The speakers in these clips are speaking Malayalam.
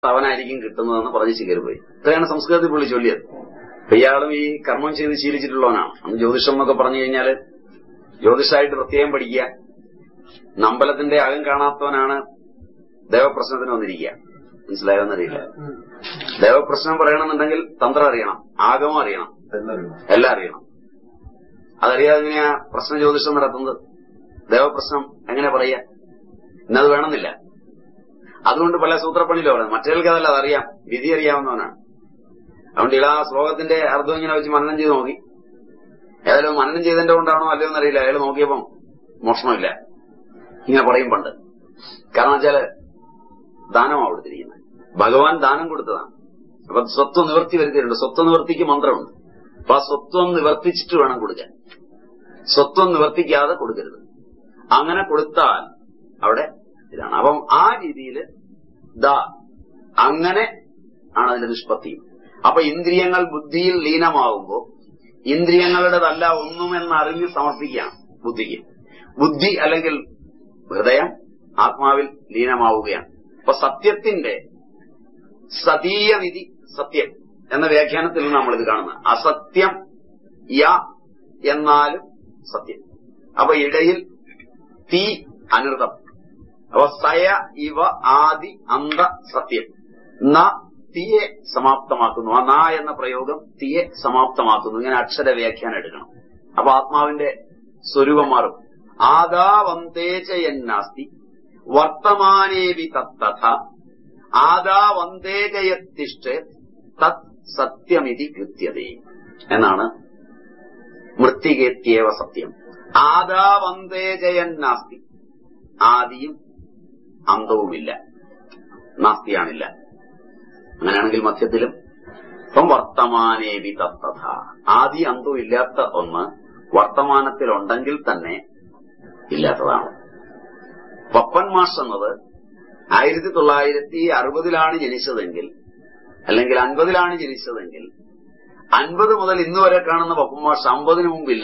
അവനായിരിക്കും കിട്ടുന്നതെന്ന് പറഞ്ഞ് ശിഖര് പോയി ഇത്രയാണ് സംസ്കൃതത്തിൽ പുള്ളി ചൊല്ലിയത് അപ്പൊ ഇയാളും ഈ കർമ്മം ചെയ്ത് ശീലിച്ചിട്ടുള്ളവനാണ് അന്ന് ജ്യോതിഷം എന്നൊക്കെ പറഞ്ഞു കഴിഞ്ഞാല് ജ്യോതിഷമായിട്ട് പ്രത്യേകം പഠിക്കുക ഇന്ന് അമ്പലത്തിന്റെ അകം കാണാത്തവനാണ് ദേവപ്രശ്നത്തിന് വന്നിരിക്കുക മനസ്സിലായോന്നറിയില്ല ദേവപ്രശ്നം പറയണമെന്നുണ്ടെങ്കിൽ തന്ത്രം അറിയണം ആഗമം അറിയണം എല്ലാം അറിയണം അതറിയാതെ എങ്ങനെയാ പ്രശ്ന ജ്യോതിഷം നടത്തുന്നത് ദേവപ്രശ്നം എങ്ങനെ പറയാ ഇന്നത് വേണമെന്നില്ല അതുകൊണ്ട് പല സൂത്രപ്പണിയിലും പറയുന്നത് മറ്റേൾക്ക് അതല്ല അതറിയാം വിധി അറിയാവുന്നവനാണ് അതുകൊണ്ട് ഇളാ ശ്ലോകത്തിന്റെ അർത്ഥം ഇങ്ങനെ വെച്ച് മനനം ചെയ്ത് നോക്കി ഏതായാലും മനനം ചെയ്തതിന്റെ കൊണ്ടാണോ അല്ലയോ എന്നറിയില്ല അയാൾ നോക്കിയപ്പം മോഷണമില്ല ഇങ്ങനെ പറയും പണ്ട് കാരണം വെച്ചാല് ദാനമാണ് കൊടുത്തിരിക്കുന്നത് ഭഗവാൻ ദാനം കൊടുത്തതാണ് അപ്പൊ സ്വത്വം നിവർത്തി വരുത്തിയിട്ടുണ്ട് സ്വത്വ നിവർത്തിക്ക് മന്ത്രമുണ്ട് അപ്പൊ ആ സ്വത്വം നിവർത്തിച്ചിട്ട് വേണം കൊടുക്കാൻ സ്വത്വം നിവർത്തിക്കാതെ കൊടുക്കരുത് അങ്ങനെ കൊടുത്താൽ അവിടെ ഇതാണ് അപ്പം ആ രീതിയിൽ ദാ അങ്ങനെ ആണ് അതിന്റെ നിഷ്പത്തി അപ്പൊ ഇന്ദ്രിയങ്ങൾ ബുദ്ധിയിൽ ലീനമാകുമ്പോൾ ഇന്ദ്രിയങ്ങളുടേതല്ല ഒന്നുമെന്നറിഞ്ഞ് സമർപ്പിക്കുകയാണ് ബുദ്ധിക്ക് ബുദ്ധി അല്ലെങ്കിൽ ഹൃദയം ആത്മാവിൽ ലീനമാവുകയാണ് അപ്പൊ സത്യത്തിന്റെ സതീയവിധി സത്യം എന്ന വ്യാഖ്യാനത്തിൽ നിന്ന് നമ്മളിത് കാണുന്നത് അസത്യം യ എന്നാലും സത്യം അപ്പൊ ഇടയിൽ തീ അനൃതം അപ്പൊ സയ ഇവ ആദി അന്ത സത്യം ന തീയെ സമാപ്തമാക്കുന്നു ആ ന എന്ന പ്രയോഗം തീയെ സമാപ്തമാക്കുന്നു ഇങ്ങനെ അക്ഷര വ്യാഖ്യാനം എടുക്കണം അപ്പൊ ആത്മാവിന്റെ സ്വരൂപം മാറും ആദാവന്തേജയന്നാസ്തി വർത്തമാനേവി തത്തഥ ആദാവന്തേജയത്തിഷ്ഠ തത് സത്യമിതി കൃത്യതേ എന്നാണ് മൃത്തികേത്യവ സത്യം ആദാവന്തേജയന്നാസ്തി ആദിയും അന്തവുമില്ല നാസ്തിയാണില്ല അങ്ങനെയാണെങ്കിൽ മധ്യത്തിലും ഇപ്പം വർത്തമാനേവി തത്തഥ ആദി അന്തവും ഇല്ലാത്ത ഒന്ന് വർത്തമാനത്തിലുണ്ടെങ്കിൽ തന്നെ ഇല്ലാത്തതാണ് പപ്പൻ മാഷ് എന്നത് ആയിരത്തി തൊള്ളായിരത്തി അറുപതിലാണ് ജനിച്ചതെങ്കിൽ അല്ലെങ്കിൽ അൻപതിലാണ് ജനിച്ചതെങ്കിൽ അൻപത് മുതൽ ഇന്ന് വരെ കാണുന്ന പപ്പൻ മാഷ് അമ്പതിന് മുമ്പില്ല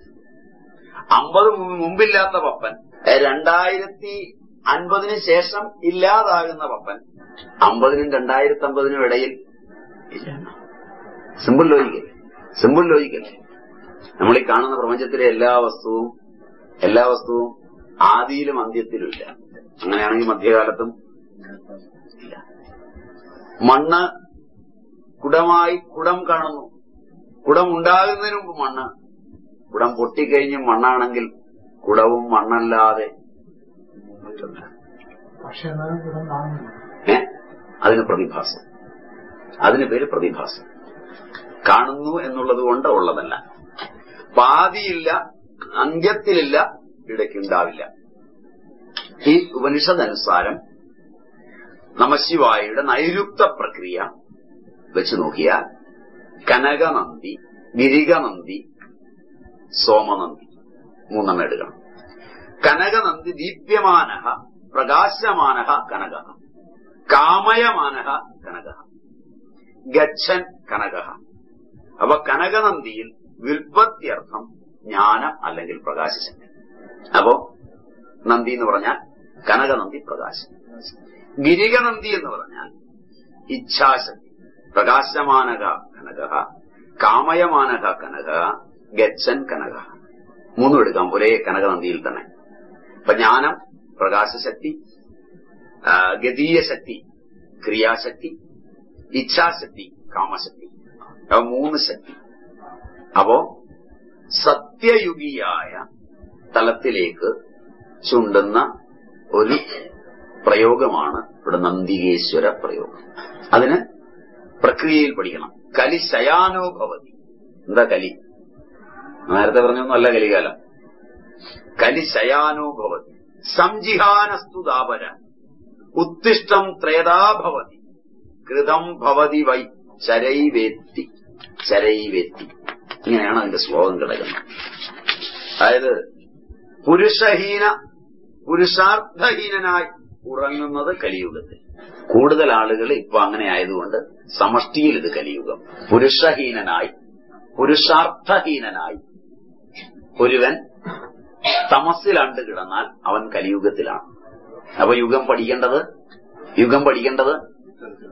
അമ്പത് മുമ്പില്ലാത്ത പപ്പൻ രണ്ടായിരത്തി അൻപതിന് ശേഷം ഇല്ലാതാകുന്ന പപ്പൻ അമ്പതിനും രണ്ടായിരത്തി അമ്പതിനും ഇടയിൽ ഇല്ല സിമ്പിൾ ലോജിക്കൽ സിമ്പിൾ ലോജിക്കൽ നമ്മൾ ഈ കാണുന്ന പ്രപഞ്ചത്തിലെ എല്ലാ വസ്തുവും എല്ലാ വസ്തുവും ആദിയിലും അന്ത്യത്തിലും ഇല്ല അങ്ങനെയാണെങ്കിൽ മധ്യകാലത്തും ഇല്ല മണ്ണ് കുടമായി കുടം കാണുന്നു കുടം ഉണ്ടാകുന്നതിന് മുമ്പ് മണ്ണ് കുടം പൊട്ടിക്കഴിഞ്ഞ് മണ്ണാണെങ്കിൽ കുടവും മണ്ണല്ലാതെ മറ്റൊന്ന് പക്ഷെ എന്നാലും ഇവിടെ കാണുന്നില്ല ഏ അതിന് പ്രതിഭാസം അതിന് പേര് പ്രതിഭാസം കാണുന്നു എന്നുള്ളത് കൊണ്ട് ഉള്ളതല്ല പാതിയില്ല അന്ത്യത്തിലില്ല ഇടയ്ക്കുണ്ടാവില്ല ഈ ഉപനിഷദനുസാരം നമശിവായുടെ നൈരുക്ത പ്രക്രിയ വെച്ച് നോക്കിയാൽ കനകനന്ദി ഗിരികനന്ദി സോമനന്ദി മൂന്നെണ്ണം എടുക്കണം കനകനന്ദി ദീപ്യമാന പ്രകാശമാന കനക കാമയമാന കനക ഗച്ഛൻ കനക അപ്പൊ കനകനന്ദിയിൽ വിൽപ്പത്യർത്ഥം ജ്ഞാനം അല്ലെങ്കിൽ പ്രകാശശക്തി അപ്പോ നന്ദി എന്ന് പറഞ്ഞാൽ കനകനന്ദി പ്രകാശം ഗിരികനന്ദി എന്ന് പറഞ്ഞാൽ ഇച്ഛാശക്തി പ്രകാശമാനക കനക കാമയമാനക കനക ഗച്ഛൻ കനക മൂന്നും എടുക്കാം ഒരേ കനകനന്ദിയിൽ തന്നെ അപ്പൊ ജ്ഞാനം പ്രകാശശക്തി ആ, ഗതീയ ശക്തി ക്രിയാശക്തി ഇച്ഛാശക്തി കാമശക്തി അപ്പൊ മൂന്ന് ശക്തി അപ്പോ സത്യയുഗിയായ തലത്തിലേക്ക് ചുണ്ടുന്ന ഒരു പ്രയോഗമാണ് ഇവിടെ നന്ദികേശ്വര പ്രയോഗം അതിന് പ്രക്രിയയിൽ പഠിക്കണം കലി ശയാനോ ഭവതി എന്താ കലി നേരത്തെ പറഞ്ഞൊന്നും അല്ല കലികാലം കലി ശയാനോ ഭവതി സംജിഹാനസ്തു ദാപര ഉത്തിഷ്ടം ത്രേതാഭവതി കൃതം ഭവതി വൈ ചരൈവേത്തി ചരൈവേത്തി ഇങ്ങനെയാണ് അതിന്റെ ശ്ലോകം കിടക്കുന്നത് അതായത് പുരുഷഹീന പുരുഷാർത്ഥഹീനനായി ഉറങ്ങുന്നത് കലിയുഗത്തിൽ കൂടുതൽ ആളുകൾ ഇപ്പൊ അങ്ങനെ ആയതുകൊണ്ട് സമഷ്ടിയിൽ ഇത് കലിയുഗം പുരുഷഹീനനായി പുരുഷാർത്ഥഹീനനായി ഒരുവൻ തമസിലാണ്ട് കിടന്നാൽ അവൻ കലിയുഗത്തിലാണ് അപ്പൊ യുഗം പഠിക്കേണ്ടത് യുഗം പഠിക്കേണ്ടത് തരത്തിൽ